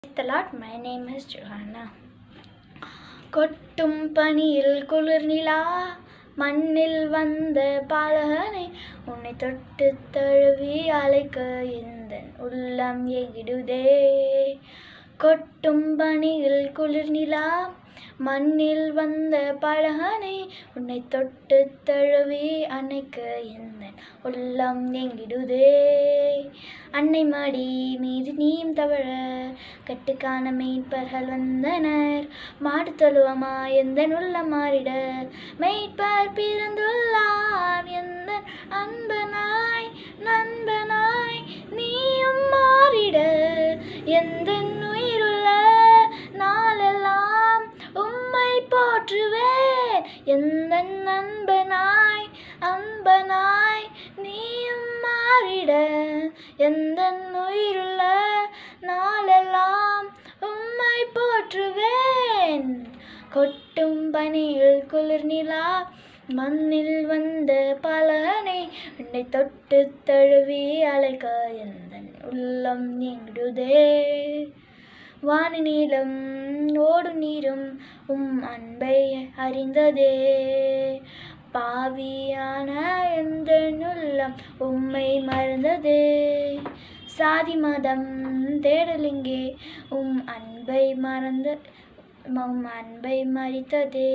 the Lord. My name is Johanna. கொட்டும் பனியில் குளிர் நிலா மண்ணில் வந்த பாலகனை உன்னை தொட்டு தழுவி அழைக்க இந்த உள்ளம் எகிடுதே கொட்டும் பனியில் குளிர் நிலா மண்ணில் வந்த பழகனை உன்னை தொட்டு தழுவி அணைக்க எந்த உள்ளம் எங்கிடுதே அன்னை மடி மீது நீயும் தவழ கட்டுக்கான மீட்பர்கள் வந்தனர் மாடு தொழுவமா எந்த உள்ள மாறிட மெய்ப்பர் பிறந்துள்ளார் எந்த அன்பனாய் நண்பனாய் நீயும் மாறிட எந்த உயிருள்ள நாளெல்லாம் உம்மை போற்றுவேன் எந்த நண்பனாய் அன்பனாய் நீயும் மாறிட எந்த உயிருள்ள நாளெல்லாம் உம்மை போற்றுவேன் கொட்டும் பனியில் குளிர் நிலா மண்ணில் வந்த பலனை உன்னை தொட்டு தழுவி அழைக்க எந்த உள்ளம் நீங்கிடுதே வான நீளம் ஓடு நீரும் உம் அன்பை அறிந்ததே பாவியான எந்த உள்ளம் உம்மை மறந்ததே சாதி மதம் தேடலிங்கே உம் அன்பை மறந்த உம் அன்பை மறித்ததே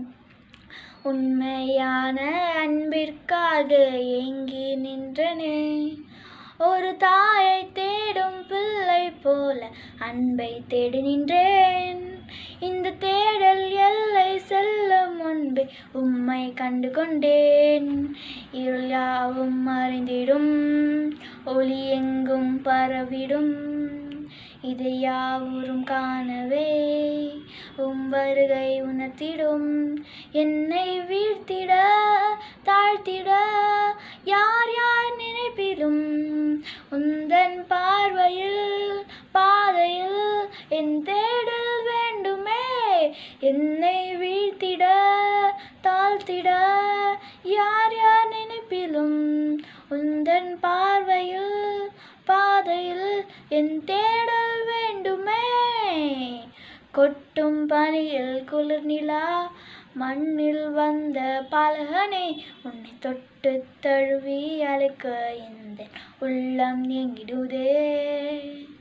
உண்மையான அன்பிற்காக ஏங்கி நின்றனே ஒரு தாயை தேடும் பிள்ளை போல அன்பை தேடி நின்றேன் இந்த தேடல் எல்லை செல்லும் முன்பே உம்மை கண்டு கொண்டேன் இருள் யாவும் மறைந்திடும் ஒளி எங்கும் பரவிடும் இதை யாவரும் காணவே உம் வருகை உணர்த்திடும் என்னை வீழ்த்திட தாழ்த்திட யார் யார் நினைப்பிலும் உந்தன் பார்வையில் பாதையில் என் தேடல் வேண்டுமே என்னை வீழ்த்திட தாழ்த்திட யார் யார் நினைப்பிலும் உந்தன் பார்வையில் பாதையில் என் தேடல் வேண்டுமே கொட்டும் பனியில் குளிர் நிலா மண்ணில் வந்த பாலகனே உன்னை தொட்டு தழுவி அழைக்க இந்த உள்ளம் எங்கிடுதே